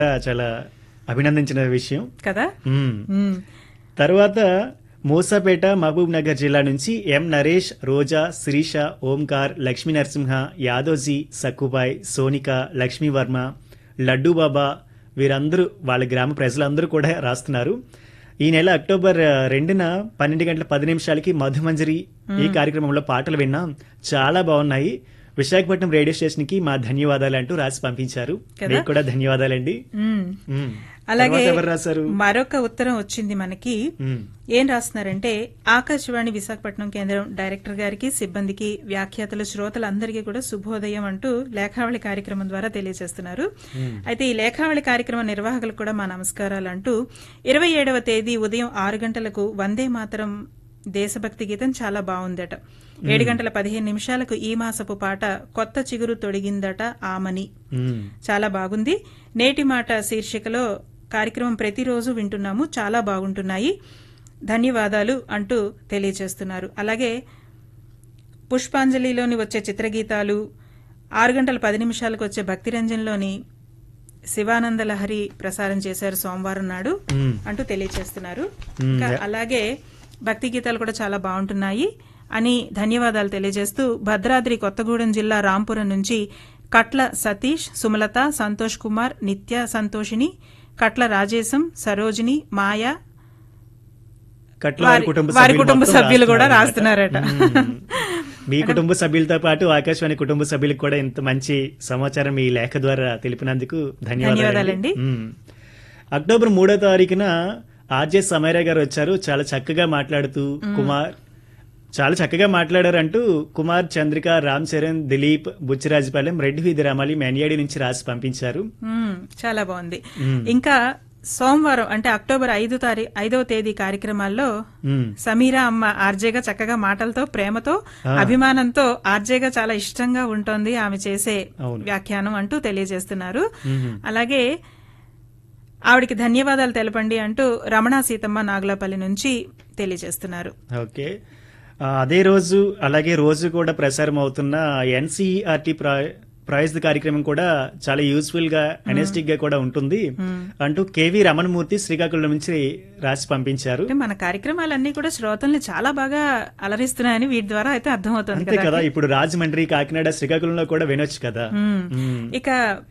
చాలా అభినందించిన విషయం కదా మ్మ్. మ్మ్. తర్వాత మూసాపేట మహబూబ్ నగర్ జిల్లా నుంచి ఎం నరేష్ రోజా శిరీష ఓంకార్ లక్ష్మీ నరసింహ యాదోజీ సక్కుబాయ్ సోనిక లక్ష్మీవర్మ లడ్డూ బాబా వీరందరూ వాళ్ళ గ్రామ ప్రజలందరూ కూడా రాస్తున్నారు ఈ నెల అక్టోబర్ ఆ, రెండున పన్నెండు గంటల పది నిమిషాలకి మధుమంజరి ఈ కార్యక్రమంలో పాటలు విన్నాం చాలా బాగున్నాయి విశాఖపట్నం రేడియో స్టేషన్ కి మా ధన్యవాదాలు అంటూ రాసి పంపించారు కదా? మీకు కూడా ధన్యవాదాలండి మ్మ్. మ్మ్. అలాగే తర్వాత ఎవరు రాశారు మరొక ఉత్తరం వచ్చింది మనకి మ్మ్. ఏం రాస్తున్నారంటే ఆకాశవాణి విశాఖపట్నం కేంద్రం డైరెక్టర్ గారికి సిబ్బందికి వ్యాఖ్యాతలు శ్రోతలందరికీ కూడా శుభోదయం అంటూ లేఖావళి కార్యక్రమం ద్వారా తెలియజేస్తున్నారు అయితే ఈ లేఖావళి కార్యక్రమ నిర్వాహకులకు కూడా మా నమస్కారాలు అంటూ ఇరవై ఏడవ తేదీ ఉదయం ఆరు గంటలకు వందే మాతరం దేశభక్తి గీతం చాలా బాగుందట ఏడు గంటల పదిహేను నిమిషాలకు ఈ మాసపు పాట కొత్త చిగురు తొడిగిందట ఆమని మ్మ్. చాలా బాగుంది నేటి మాట శీర్షికలో కార్యక్రమం ప్రతిరోజు వింటున్నాము చాలా బాగుంటున్నాయి ధన్యవాదాలు అంటూ తెలియజేస్తున్నారు అలాగే పుష్పాంజలిలోని వచ్చే చిత్రగీతాలు ఆరు గంటల పది నిమిషాలకు వచ్చే భక్తిరంజన్లోని శివానంద లహరి ప్రసారం చేశారు సోమవారం నాడు మ్మ్. అంటూ తెలియజేస్తున్నారు మ్మ్. ఇంకా అలాగే భక్తి గీతాలు కూడా చాలా బాగుంటున్నాయి అని ధన్యవాదాలు తెలియజేస్తూ భద్రాద్రి కొత్తగూడెం జిల్లా రాంపురం నుంచి కట్ల సతీష్ సుమలత సంతోష్ కుమార్ నిత్య సంతోషిని కట్ల రాజేశం సరోజిని మాయ కట్ల వారి- వారి కుటుంబ వారి సభ్యులు కుటుంబ మొత్తం సభ్యులు కూడా రాస్తున్నారన్నమాట. రాస్తున్నారట. మ్మ్. మీ కుటుంబ సభ్యులతో పాటు ఆకాశవాణి కుటుంబ సభ్యులకు కూడా ఇంత మంచి సమాచారం ఈ లేఖ ద్వారా తెలిపినందుకు ధన్యవాదాలండి ధన్యవాదాలండి. మ్మ్. అక్టోబర్ మూడో తారీఖున ఆర్జే సమైరా గారు వచ్చారు చాలా చక్కగా మాట్లాడుతూ కుమార్ చాలా చక్కగా మాట్లాడారు అంటూ కుమార్ చంద్రిక రామ్ చరణ్ దిలీప్ బుచ్చిరాజపాలెం రెడ్డి వీధి రామాలి మెన్యాడి నుంచి రాసి పంపించారు మ్మ్, చాలా బాగుంది మ్మ్. ఇంకా సోమవారం అంటే అక్టోబర్ ఐదు తారీ ఐదవ తేదీ కార్యక్రమాల్లో మ్మ్. సమీరా అమ్మ ఆర్జేగా చక్కగా మాటలతో ప్రేమతో ఆ. అభిమానంతో ఆర్జేగా చాలా ఇష్టంగా ఉంటుంది ఆమె చేసే అవును. వ్యాఖ్యానం అంటూ తెలియజేస్తున్నారు మ్మ్. అలాగే ఆవిడికి ధన్యవాదాలు తెలపండి అంటూ రమణ సీతమ్మ నాగులపల్లి నుంచి తెలియజేస్తున్నారు ఓకే ఆ, అదే రోజు అలాగే రోజు కూడా ప్రసారం అవుతున్న ఎన్సీఆర్టీ ప్రైజ్ కార్యక్రమం కూడా చాలా యూస్ఫుల్ గా ఎనెస్టిక్ గా కూడా ఉంటుంది అంటూ కేవీ రమణమూర్తి శ్రీకాకుళం నుంచి రాసి పంపించారు అంటే మన కార్యక్రమాలన్నీ కూడా శ్రోతల్ని చాలా బాగా అలరిస్తున్నాయని వీటి ద్వారా అయితే అర్థమవుతుంది అంతే కదా కదా ఇప్పుడు రాజమండ్రి కాకినాడ శ్రీకాకుళంలో కూడా వినొచ్చు కదా మ్మ్. మ్మ్. ఇక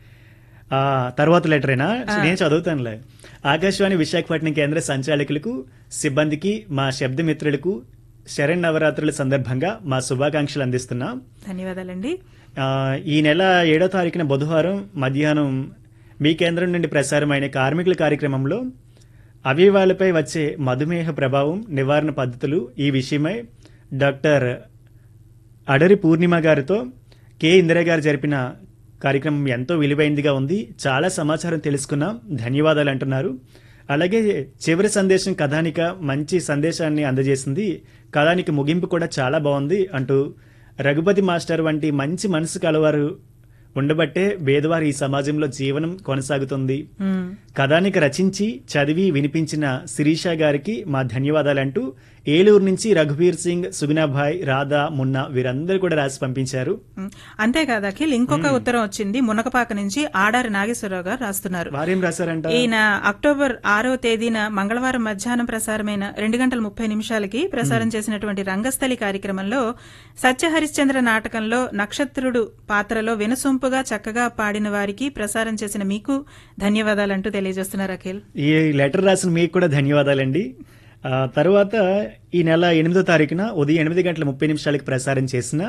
ఆ తర్వాత లెటరేనా నేను చదువుతానులే ఆకాశవాణి విశాఖపట్నం కేంద్ర సంచాలకులకు సిబ్బందికి మా శబ్దమిత్రులకు శరణ్ నవరాత్రుల సందర్భంగా మా శుభాకాంక్షలు అందిస్తున్నాం ధన్యవాదాలండి ఆ, ఈ నెల ఏడో తారీఖున బుధవారం మధ్యాహ్నం మీ కేంద్రం నుండి ప్రసారమైన కార్మికుల కార్యక్రమంలో అవయవాలపై వచ్చే మధుమేహ ప్రభావం నివారణ పద్ధతులు ఈ విషయమై డాక్టర్ అడరి పూర్ణిమ గారితో కె ఇందిరా గారు జరిపిన కార్యక్రమం ఎంతో విలువైందిగా ఉంది చాలా సమాచారం తెలుసుకున్నాం ధన్యవాదాలు అంటున్నారు అలాగే చివరి సందేశం కథానిక మంచి సందేశాన్ని అందజేసింది కథానిక ముగింపు కూడా చాలా బాగుంది అంటూ రఘుపతి మాస్టర్ వంటి మంచి మనసు కలవారు ఉండబట్టే పేదవారి ఈ సమాజంలో జీవనం కొనసాగుతుంది మ్మ్. కథానిక రచించి చదివి వినిపించిన శిరీష గారికి మా ధన్యవాదాలంటూ ఏలూరు నుంచి రఘువీర్ సింగ్ సుగుణాభాయ్ రాధా మున్నా వీరందరూ కూడా రాసి పంపించారు మ్మ్. అంతేకాదు అఖిల్ ఇంకొక ఉత్తరం వచ్చింది మునకపాక నుంచి ఆడారి నాగేశ్వరరావు గారు రాస్తున్నారు వారేం రాశారంట ఈయన అక్టోబర్ ఆరో తేదీన మంగళవారం మధ్యాహ్నం ప్రసారమైన రెండు గంటల ముప్పై నిమిషాలకి ప్రసారం చేసినటువంటి రంగస్థలి కార్యక్రమంలో సత్యహరిశ్చంద్ర నాటకంలో నక్షత్రుడు పాత్రలో వినసొంపుగా చక్కగా పాడిన వారికి ప్రసారం చేసిన మీకు ధన్యవాదాలంటూ తెలియజేస్తున్నారు అఖిల్ ఈ లెటర్ రాసిన మీకు కూడా ధన్యవాదాలండి ఆ, తర్వాత ఈ నెల ఎనిమిదో తారీఖున ఉదయం ఎనిమిది గంటల ముప్పై నిమిషాలకి ప్రసారం చేసిన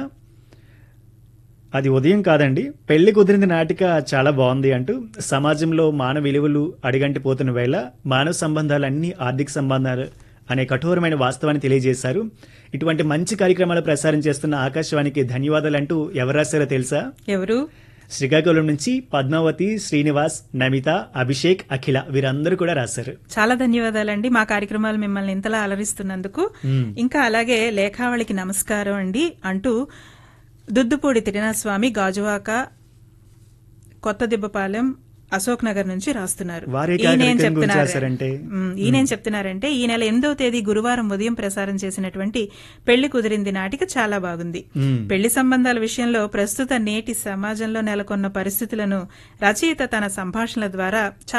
అది ఉదయం కాదండి పెళ్లి కుదిరింది నాటిక చాలా బాగుంది అంటూ సమాజంలో మానవ విలువలు అడిగంటి పోతున్న వేళ మానవ సంబంధాలన్నీ ఆర్థిక సంబంధాలు అనే కఠోరమైన వాస్తవాన్ని తెలియజేశారు ఇటువంటి మంచి కార్యక్రమాలు ప్రసారం చేస్తున్న ఆకాశవాణికి ధన్యవాదాలు అంటూ ఎవరు రాశారో తెలుసా ఎవరు శ్రీకాకుళం నుంచి పద్మావతి శ్రీనివాస్ నమిత అభిషేక్ అఖిల వీరందరూ కూడా రాశారు చాలా ధన్యవాదాలండి మా కార్యక్రమాలు మిమ్మల్ని ఇంతలా అలరిస్తున్నందుకు మ్మ్. ఇంకా అలాగే లేఖావళికి నమస్కారం అండి అంటూ దుద్దుపూడి తిరునాస్వామి గాజువాక కొత్త దిబ్బపాలెం అశోక్ నగర్ నుంచి రాస్తున్నారు వారే ఈయన ఏం కార్యక్రమం గురించి చెప్తున్నారు రాశారంటే? మ్, ఈయనేం చెప్తున్నారంటే ఈ నెల ఎనిమిదవ తేదీ గురువారం ఉదయం ప్రసారం చేసినటువంటి పెళ్లి కుదిరింది నాటిక చాలా బాగుంది మ్మ్. పెళ్లి సంబంధాల విషయంలో ప్రస్తుత నేటి సమాజంలో నెలకొన్న పరిస్థితులను రచయిత తన సంభాషణల ద్వారా